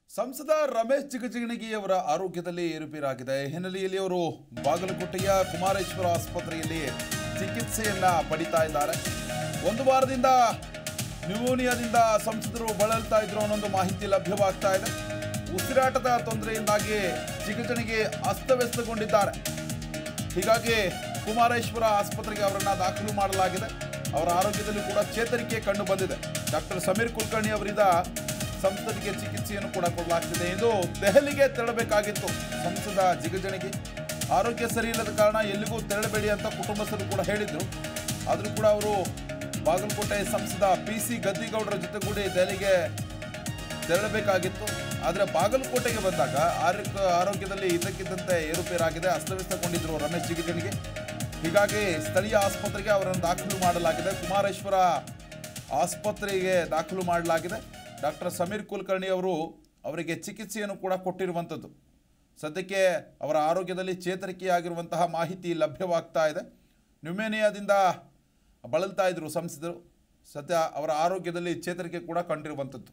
ಸಂಸದ ರಮೇಶ್ ಜಿಗಜಿಗಣಿಗಿಯವರ ಆರೋಗ್ಯದಲ್ಲಿ ಏರುಪೇರಾಗಿದೆ ಈ ಹಿನ್ನೆಲೆಯಲ್ಲಿ ಅವರು ಬಾಗಲಕೋಟೆಯ ಕುಮಾರೇಶ್ವರ ಆಸ್ಪತ್ರೆಯಲ್ಲಿ ಚಿಕಿತ್ಸೆಯನ್ನ ಪಡಿತಾ ಇದ್ದಾರೆ ಒಂದು ವಾರದಿಂದ ನ್ಯೂಮೋನಿಯಾದಿಂದ ಸಂಸದರು ಬಳಲ್ತಾ ಇದ್ರು ಅನ್ನೊಂದು ಮಾಹಿತಿ ಲಭ್ಯವಾಗ್ತಾ ಇದೆ ಉಸಿರಾಟದ ತೊಂದರೆಯಿಂದಾಗಿ ಜಿಗಜಣಿಗೆ ಅಸ್ತವ್ಯಸ್ತಗೊಂಡಿದ್ದಾರೆ ಹೀಗಾಗಿ ಕುಮಾರೇಶ್ವರ ಆಸ್ಪತ್ರೆಗೆ ಅವರನ್ನ ದಾಖಲು ಮಾಡಲಾಗಿದೆ ಅವರ ಆರೋಗ್ಯದಲ್ಲೂ ಕೂಡ ಚೇತರಿಕೆ ಕಂಡು ಬಂದಿದೆ ಡಾಕ್ಟರ್ ಸಮೀರ್ ಕುಲಕರ್ಣಿ ಅವರಿಂದ ಸಂಸದರಿಗೆ ಚಿಕಿತ್ಸೆಯನ್ನು ಕೂಡ ಕೊಡಲಾಗ್ತಿದೆ ಎಂದು ದೆಹಲಿಗೆ ತೆರಳಬೇಕಾಗಿತ್ತು ಸಂಸದ ಜಿಗಜಣಿಗೆ ಆರೋಗ್ಯ ಸರಿ ಇಲ್ಲದ ಕಾರಣ ಎಲ್ಲಿಗೂ ತೆರಳಬೇಡಿ ಅಂತ ಕುಟುಂಬಸ್ಥರು ಕೂಡ ಹೇಳಿದ್ರು ಆದರೂ ಕೂಡ ಅವರು ಬಾಗಲಕೋಟೆ ಸಂಸದ ಪಿ ಸಿ ಗದ್ದಿಗೌಡರ ಜೊತೆಗೂಡಿ ದೆಹಲಿಗೆ ತೆರಳಬೇಕಾಗಿತ್ತು ಆದರೆ ಬಾಗಲಕೋಟೆಗೆ ಬಂದಾಗ ಆರೋಗ್ಯ ಆರೋಗ್ಯದಲ್ಲಿ ಇದ್ದಕ್ಕಿದ್ದಂತೆ ಏರುಪೇರಾಗಿದೆ ಅಸ್ತವ್ಯಸ್ತಗೊಂಡಿದ್ರು ರಮೇಶ್ ಜಿಗಜಣಿಗೆ ಹೀಗಾಗಿ ಸ್ಥಳೀಯ ಆಸ್ಪತ್ರೆಗೆ ಅವರನ್ನು ದಾಖಲು ಮಾಡಲಾಗಿದೆ ಕುಮಾರೇಶ್ವರ ಆಸ್ಪತ್ರೆಗೆ ದಾಖಲು ಮಾಡಲಾಗಿದೆ ಡಾಕ್ಟರ್ ಸಮೀರ್ ಕುಲಕರ್ಣಿ ಅವರು ಅವರಿಗೆ ಚಿಕಿತ್ಸೆಯನ್ನು ಕೂಡ ಕೊಟ್ಟಿರುವಂಥದ್ದು ಸದ್ಯಕ್ಕೆ ಅವರ ಆರೋಗ್ಯದಲ್ಲಿ ಚೇತರಿಕೆಯಾಗಿರುವಂತಹ ಮಾಹಿತಿ ಲಭ್ಯವಾಗ್ತಾ ಇದೆ ನ್ಯೂಮೇನಿಯಾದಿಂದ ಬಳಲ್ತಾ ಇದ್ರು ಸಂಸದರು ಸದ್ಯ ಅವರ ಆರೋಗ್ಯದಲ್ಲಿ ಚೇತರಿಕೆ ಕೂಡ ಕಂಡಿರುವಂಥದ್ದು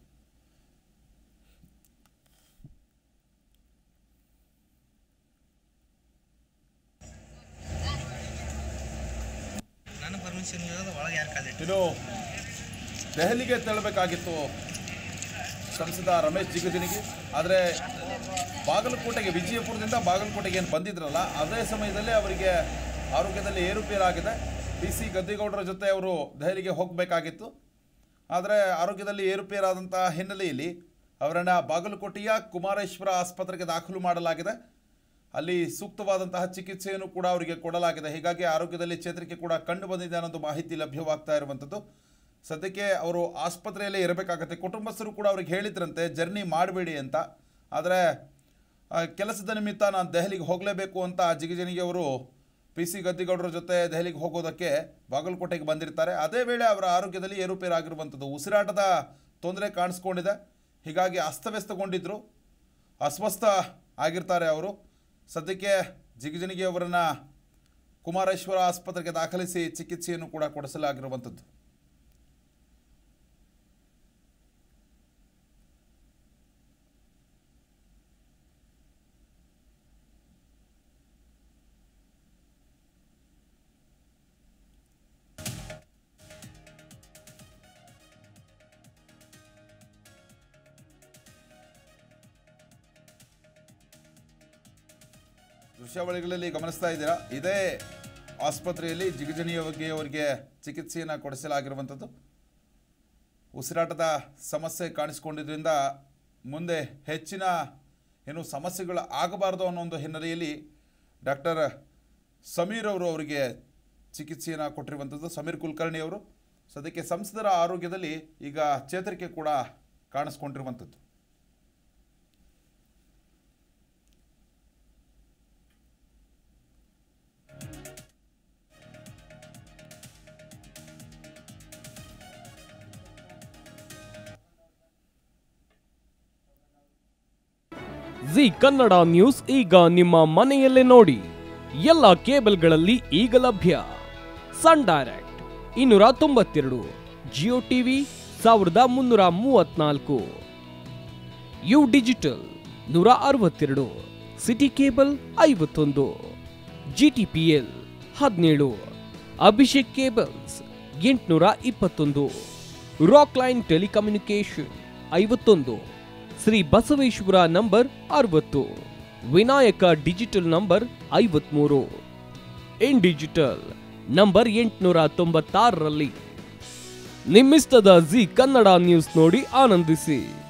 ನಾನು ಪರ್ಮಿಷನ್ ಇರೋದು ಒಳಗೆ ಯಾರು ಕಾಲಿಟ್ಟು ಇನ್ನು ದೆಹಲಿಗೆ ತೆರಳಬೇಕಾಗಿತ್ತು ಸಂಸದ ರಮೇಶ್ ಜಿಗಜಿಣಿಗೆ ಆದರೆ ಬಾಗಲಕೋಟೆಗೆ ವಿಜಯಪುರದಿಂದ ಬಾಗಲಕೋಟೆಗೆ ಏನು ಬಂದಿದ್ರಲ್ಲ ಅದೇ ಸಮಯದಲ್ಲಿ ಅವರಿಗೆ ಆರೋಗ್ಯದಲ್ಲಿ ಏರುಪೇರಾಗಿದೆ ಪಿ ಸಿ ಗದ್ದಿಗೌಡರ ಜೊತೆ ಅವರು ದೆಹಲಿಗೆ ಹೋಗಬೇಕಾಗಿತ್ತು ಆದರೆ ಆರೋಗ್ಯದಲ್ಲಿ ಏರುಪೇರಾದಂಥ ಹಿನ್ನೆಲೆಯಲ್ಲಿ ಅವರನ್ನು ಬಾಗಲಕೋಟೆಯ ಕುಮಾರೇಶ್ವರ ಆಸ್ಪತ್ರೆಗೆ ದಾಖಲು ಮಾಡಲಾಗಿದೆ ಅಲ್ಲಿ ಸೂಕ್ತವಾದಂತಹ ಚಿಕಿತ್ಸೆಯನ್ನು ಕೂಡ ಅವರಿಗೆ ಕೊಡಲಾಗಿದೆ ಹೀಗಾಗಿ ಆರೋಗ್ಯದಲ್ಲಿ ಚೇತರಿಕೆ ಕೂಡ ಕಂಡು ಬಂದಿದೆ ಅನ್ನೋದು ಮಾಹಿತಿ ಲಭ್ಯವಾಗ್ತಾ ಇರುವಂಥದ್ದು ಸದ್ಯಕ್ಕೆ ಅವರು ಆಸ್ಪತ್ರೆಯಲ್ಲೇ ಇರಬೇಕಾಗತ್ತೆ ಕುಟುಂಬಸ್ಥರು ಕೂಡ ಅವ್ರಿಗೆ ಹೇಳಿದ್ರಂತೆ ಜರ್ನಿ ಮಾಡಬೇಡಿ ಅಂತ ಆದರೆ ಆ, ಕೆಲಸದ ನಿಮಿತ್ತ ನಾನು ದೆಹಲಿಗೆ ಹೋಗಲೇಬೇಕು ಅಂತ ಜಿಗಜಿಣಿಗೆ ಅವರು ಪಿ ಸಿ ಗದ್ದಿಗೌಡರ ಜೊತೆ ದೆಹಲಿಗೆ ಹೋಗೋದಕ್ಕೆ ಬಾಗಲಕೋಟೆಗೆ ಬಂದಿರ್ತಾರೆ ಅದೇ ವೇಳೆ ಅವರ ಆರೋಗ್ಯದಲ್ಲಿ ಏರುಪೇರಾಗಿರುವಂಥದ್ದು ಉಸಿರಾಟದ ತೊಂದರೆ ಕಾಣಿಸ್ಕೊಂಡಿದೆ ಹೀಗಾಗಿ ಅಸ್ತವ್ಯಸ್ತಗೊಂಡಿದ್ದರು ಅಸ್ವಸ್ಥ ಆಗಿರ್ತಾರೆ ಅವರು ಸದ್ಯಕ್ಕೆ ಜಿಗಜಿಣಿಗೆ ಅವರನ್ನು ಕುಮಾರೇಶ್ವರ ಆಸ್ಪತ್ರೆಗೆ ದಾಖಲಿಸಿ ಚಿಕಿತ್ಸೆಯನ್ನು ಕೂಡ ಕೊಡಿಸಲಾಗಿರುವಂಥದ್ದು ದೃಶ್ಯಾವಳಿಗಳಲ್ಲಿ ಗಮನಿಸ್ತಾ ಇದ್ದೀರಾ ಇದೇ ಆಸ್ಪತ್ರೆಯಲ್ಲಿ ಜಿಗಜಣಿಯ ಬಗ್ಗೆ ಅವರಿಗೆ ಚಿಕಿತ್ಸೆಯನ್ನು ಕೊಡಿಸಲಾಗಿರುವಂಥದ್ದು ಉಸಿರಾಟದ ಸಮಸ್ಯೆ ಕಾಣಿಸಿಕೊಂಡಿದ್ದರಿಂದ ಮುಂದೆ ಹೆಚ್ಚಿನ ಏನು ಸಮಸ್ಯೆಗಳು ಆಗಬಾರ್ದು ಅನ್ನೋ ಒಂದು ಹಿನ್ನೆಲೆಯಲ್ಲಿ ಡಾಕ್ಟರ್ ಸಮೀರ್ ಅವರು ಅವರಿಗೆ ಚಿಕಿತ್ಸೆಯನ್ನು ಕೊಟ್ಟಿರುವಂಥದ್ದು ಸಮೀರ್ ಕುಲಕರ್ಣಿ ಅವರು ಸದ್ಯಕ್ಕೆ ಸಂಸದರ ಆರೋಗ್ಯದಲ್ಲಿ ಈಗ ಚೇತರಿಕೆ ಕೂಡ ಕಾಣಿಸ್ಕೊಂಡಿರುವಂಥದ್ದು ಜಿ ಕನ್ನಡ ನ್ಯೂಸ್ ಈಗ ನಿಮ್ಮ ಮನೆಯಲ್ಲೇ ನೋಡಿ ಎಲ್ಲ ಕೇಬಲ್ಗಳಲ್ಲಿ ಈಗ ಲಭ್ಯ ಸನ್ ಡೈರೆಕ್ಟ್ ಇನ್ನೂರ ತೊಂಬತ್ತೆರಡು ಜಿಯೋ ಟಿವಿ ಸಾವಿರದ ಮುನ್ನೂರ ಮೂವತ್ನಾಲ್ಕು ಯು ಡಿಜಿಟಲ್ ನೂರ ಅರವತ್ತೆರಡು ಸಿಟಿ ಕೇಬಲ್ ಐವತ್ತೊಂದು ಜಿ ಟಿ ಪಿ ಎಲ್ ಹದಿನೇಳು ಅಭಿಷೇಕ್ ಕೇಬಲ್ಸ್ ಎಂಟುನೂರ ಇಪ್ಪತ್ತೊಂದು ರಾಕ್ ಲೈನ್ ಟೆಲಿಕಮ್ಯುನಿಕೇಶನ್ ಐವತ್ತೊಂದು ಶ್ರೀ ಬಸವೇಶ್ವರ ನಂಬರ್ ಅರವತ್ತು ವಿನಾಯಕ ಡಿಜಿಟಲ್ ನಂಬರ್ ಐವತ್ಮೂರು ಇನ್ ಡಿಜಿಟಲ್ ನಂಬರ್ ಎಂಟುನೂರ ತೊಂಬತ್ತಾರರಲ್ಲಿ ನಿಮ್ಮಿಸ್ತದ ಜಿ ಕನ್ನಡ ನ್ಯೂಸ್ ನೋಡಿ ಆನಂದಿಸಿ